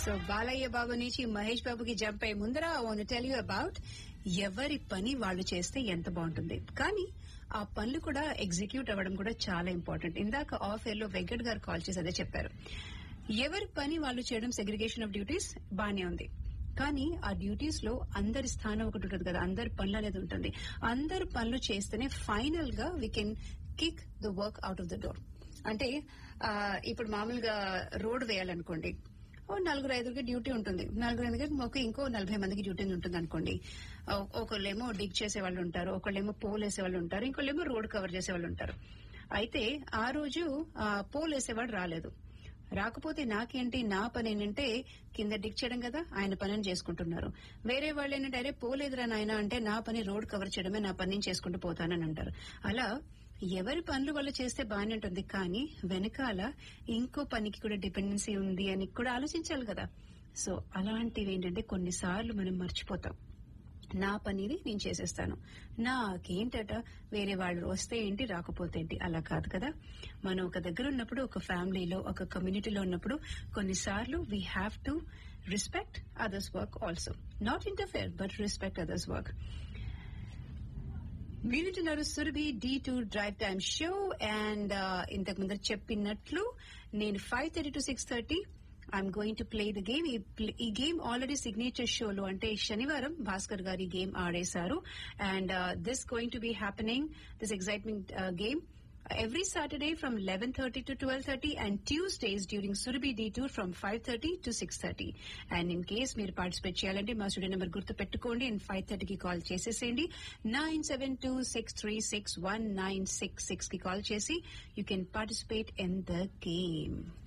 So Balayya బాబు నుంచి మహేష్ బాబుకి jump అయ్యే ముందర ఓన్ టెల్ యూ అబౌట్ ఎవరి పని వాళ్ళు చేస్తే ఎంత బాగుంటుంది కానీ ఆ పనులు కూడా ఎగ్జిక్యూట్ అవ్వడం కూడా చాలా ఇంపార్టెంట్ ఇందాక ఆఫ్ ఎయిర్ లో వెంకట్ గారు కాల్ చేసి అదే చెప్పారు ఎవరి పని వాళ్ళు చేయడం సెగ్రిగేషన్ ఆఫ్ డ్యూటీస్ బానే ఉంది కానీ ఆ డ్యూటీస్ లో అందరి స్థానం ఒకటి ఉంటుంది కదా అందరి పనులు అనేది ఉంటుంది అందరు పనులు చేస్తేనే ఫైనల్ గా we can kick the work out of the door అంటే ఆ, ఇప్పుడు మామూలుగా రోడ్ వేయాలనుకోండి ఓ నలుగురు ఐదుగురికి డ్యూటీ ఉంటుంది నలుగురు ఐదుగురికి ఒక ఇంకో నలభై మందికి డ్యూటీ ఉంటుంది అనుకోండి ఓ- ఒకళ్ళేమో డిగ్ చేసే వాళ్ళు ఉంటారు ఒకళ్ళేమో పోల్ వేసే వాళ్ళు ఉంటారు ఇంకోళ్ళేమో రోడ్ కవర్ చేసే వాళ్ళు ఉంటారు అయితే ఆ రోజు ఆ, పోల్ వేసేవాడు రాలేదు రాకపోతే నాకేంటి నా పని ఏంటంటే కింద డిక్ చేయడం కదా ఆయన పనిని చేసుకుంటున్నారు వేరే వాళ్ళు ఏంటంటే అరే పోలేదురా నాయన అంటే నా పని రోడ్ కవర్ చేయడమే నా పని నేను చేసుకుంటూ పోతానని అంటారు అలా ఎవరి పనులు వాళ్ళు చేస్తే బాగానే ఉంటుంది కానీ వెనకాల ఇంకో పనికి కూడా డిపెండెన్సీ ఉంది అని కూడా ఆలోచించాలి కదా సో అలాంటివి ఏంటంటే కొన్నిసార్లు మనం మర్చిపోతాం నా పనిని నేను చేసేస్తాను నాకేంటట వేరే వాళ్ళు వస్తే ఏంటి రాకపోతే ఏంటి అలా కాదు కదా మనం ఒక దగ్గర ఉన్నప్పుడు ఒక ఫ్యామిలీలో ఒక కమ్యూనిటీలో ఉన్నప్పుడు కొన్నిసార్లు we have to respect others work also not interfere but respect others work మీరుంటున్నారు Surabhi D two drive time show and ఇంతకు ముందు చెప్పినట్లు నేను five thirty to six thirty I'm going to play the game ఈ గేమ్ ఆల్రెడీ సిగ్నేచర్ షోలో అంటే శనివారం భాస్కర్ గారి గేమ్ ఆడేశారు and this going to be happening this excitement game every Saturday from 11.30 to 12.30 and Tuesdays during Surabhi Detour from 5.30 to 6.30. And in case మీరు participate చేయాలంటే మా studio number గుర్తు పెట్టుకోండి అండ్ ఫైవ్ థర్టీకి కాల్ చేసేసేయండి nine seven two six three six one nine six six కి call చేసి you can participate in the game